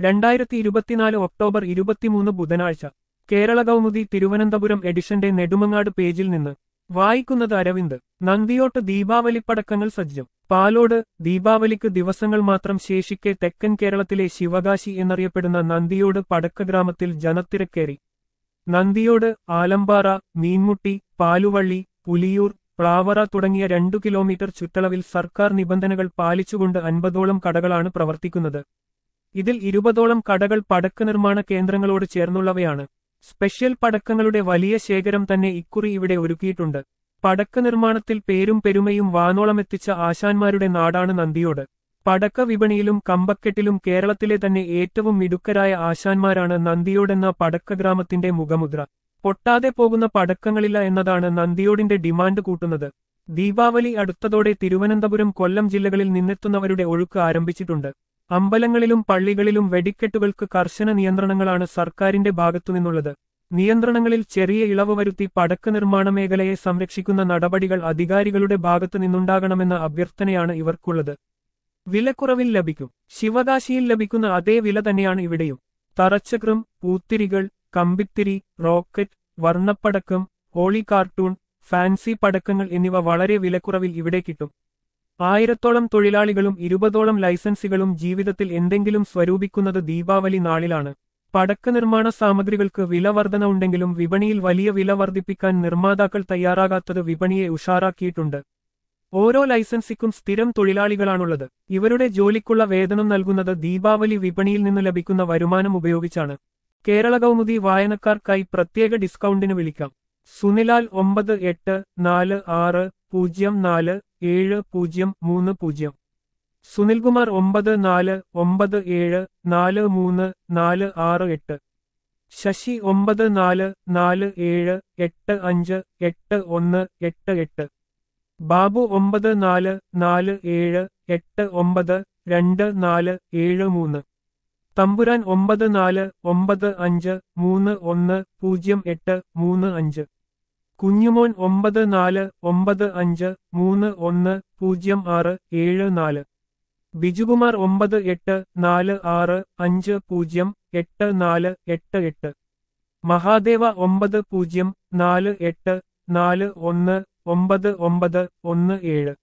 രണ്ടായിരത്തി ഇരുപത്തിനാല് ഒക്ടോബർ ഇരുപത്തിമൂന്ന് ബുധനാഴ്ച കേരള കൗമുദി തിരുവനന്തപുരം എഡിഷന്റെ നെടുമങ്ങാട് പേജിൽ നിന്ന് വായിക്കുന്നത് അരവിന്ദ് നന്ദിയോട്ട് ദീപാവലി പടക്കങ്ങൾ സജ്ജം പാലോട് ദീപാവലിക്ക് ദിവസങ്ങൾ മാത്രം ശേഷിക്കെ തെക്കൻ കേരളത്തിലെ ശിവകാശി എന്നറിയപ്പെടുന്ന നന്ദിയോട് പടക്ക ഗ്രാമത്തിൽ ജനത്തിരക്കേറി നന്ദിയോട് ആലമ്പാറ മീൻമുട്ടി പാലുവള്ളി പുലിയൂർ പ്ലാവറ തുടങ്ങിയ രണ്ടു കിലോമീറ്റർ ചുറ്റളവിൽ സർക്കാർ നിബന്ധനകൾ പാലിച്ചുകൊണ്ട് അൻപതോളം കടകളാണ് പ്രവർത്തിക്കുന്നത് ഇതിൽ ഇരുപതോളം കടകൾ പടക്ക നിർമ്മാണ കേന്ദ്രങ്ങളോട് ചേർന്നുള്ളവയാണ് സ്പെഷ്യൽ പടക്കങ്ങളുടെ വലിയ ശേഖരം തന്നെ ഇക്കുറി ഇവിടെ ഒരുക്കിയിട്ടുണ്ട് പടക്ക നിർമ്മാണത്തിൽ പേരും പെരുമയും വാനോളമെത്തിച്ച ആശാന്മാരുടെ നാടാണ് നന്ദിയോട് പടക്ക വിപണിയിലും കമ്പക്കെട്ടിലും കേരളത്തിലെ തന്നെ ഏറ്റവും മിടുക്കരായ ആശാന്മാരാണ് നന്ദിയോടെന്ന പടക്ക ഗ്രാമത്തിന്റെ മുഖമുദ്ര പൊട്ടാതെ പോകുന്ന പടക്കങ്ങളില്ല എന്നതാണ് നന്ദിയോടിന്റെ ഡിമാൻഡ് കൂട്ടുന്നത് ദീപാവലി അടുത്തതോടെ തിരുവനന്തപുരം കൊല്ലം ജില്ലകളിൽ നിന്നെത്തുന്നവരുടെ ഒഴുക്ക് ആരംഭിച്ചിട്ടുണ്ട് അമ്പലങ്ങളിലും പള്ളികളിലും വെടിക്കെട്ടുകൾക്ക് കർശന നിയന്ത്രണങ്ങളാണ് സർക്കാരിന്റെ ഭാഗത്തുനിന്നുള്ളത് നിയന്ത്രണങ്ങളിൽ ചെറിയ ഇളവ് വരുത്തി പടക്ക നിർമ്മാണ മേഖലയെ സംരക്ഷിക്കുന്ന നടപടികൾ അധികാരികളുടെ ഭാഗത്തു നിന്നുണ്ടാകണമെന്ന അഭ്യർത്ഥനയാണ് ഇവർക്കുള്ളത് വിലക്കുറവിൽ ലഭിക്കും ശിവകാശിയിൽ ലഭിക്കുന്ന അതേ വില തന്നെയാണ് ഇവിടെയും തറച്ചക്രം പൂത്തിരികൾ കമ്പിത്തിരി റോക്കറ്റ് വർണ്ണപ്പടക്കം ഹോളി കാർട്ടൂൺ ഫാൻസി പടക്കങ്ങൾ എന്നിവ വളരെ വിലക്കുറവിൽ ഇവിടെ കിട്ടും ആയിരത്തോളം തൊഴിലാളികളും ഇരുപതോളം ലൈസൻസുകളും ജീവിതത്തിൽ എന്തെങ്കിലും സ്വരൂപിക്കുന്നത് ദീപാവലി നാളിലാണ് പടക്ക നിർമ്മാണ സാമഗ്രികൾക്ക് വില വർധന ഉണ്ടെങ്കിലും വിപണിയിൽ വലിയ വില വർദ്ധിപ്പിക്കാൻ നിർമ്മാതാക്കൾ തയ്യാറാകാത്തത് വിപണിയെ ഉഷാറാക്കിയിട്ടുണ്ട് ഓരോ ലൈസൻസിക്കും സ്ഥിരം തൊഴിലാളികളാണുള്ളത് ഇവരുടെ ജോലിക്കുള്ള വേതനം നൽകുന്നത് ദീപാവലി വിപണിയിൽ നിന്ന് ലഭിക്കുന്ന വരുമാനം ഉപയോഗിച്ചാണ് കേരള കൗമുദി വായനക്കാർക്കായി പ്രത്യേക ഡിസ്കൗണ്ടിന് വിളിക്കാം സുനിലാൽ ഒമ്പത് എട്ട് നാല് ആറ് പൂജ്യം നാല് ഏഴ് പൂജ്യം മൂന്ന് പൂജ്യം സുനിൽകുമാർ ഒമ്പത് നാല് ഒമ്പത് ഏഴ് നാല് മൂന്ന് നാല് ആറ് എട്ട് ശശി ഒമ്പത് നാല് നാല് ഏഴ് എട്ട് അഞ്ച് എട്ട് ഒന്ന് എട്ട് എട്ട് ബാബു ഒമ്പത് നാല് നാല് ഏഴ് എട്ട് ഒമ്പത് രണ്ട് നാല് ഏഴ് മൂന്ന് തമ്പുരാൻ ഒമ്പത് നാല് ഒമ്പത് അഞ്ച് മൂന്ന് ഒന്ന് പൂജ്യം എട്ട് മൂന്ന് അഞ്ച് കുഞ്ഞുമോൻ ഒമ്പത് നാല് ഒമ്പത് അഞ്ച് മൂന്ന് ഒന്ന് പൂജ്യം ആറ് ഏഴ് നാല് ബിജുകുമാർ ഒമ്പത് എട്ട് നാല് ആറ് അഞ്ച് പൂജ്യം എട്ട് നാല് എട്ട് എട്ട് മഹാദേവ ഒമ്പത് പൂജ്യം നാല് എട്ട് നാല് ഒന്ന് ഒമ്പത് ഒമ്പത് ഒന്ന് ഏഴ്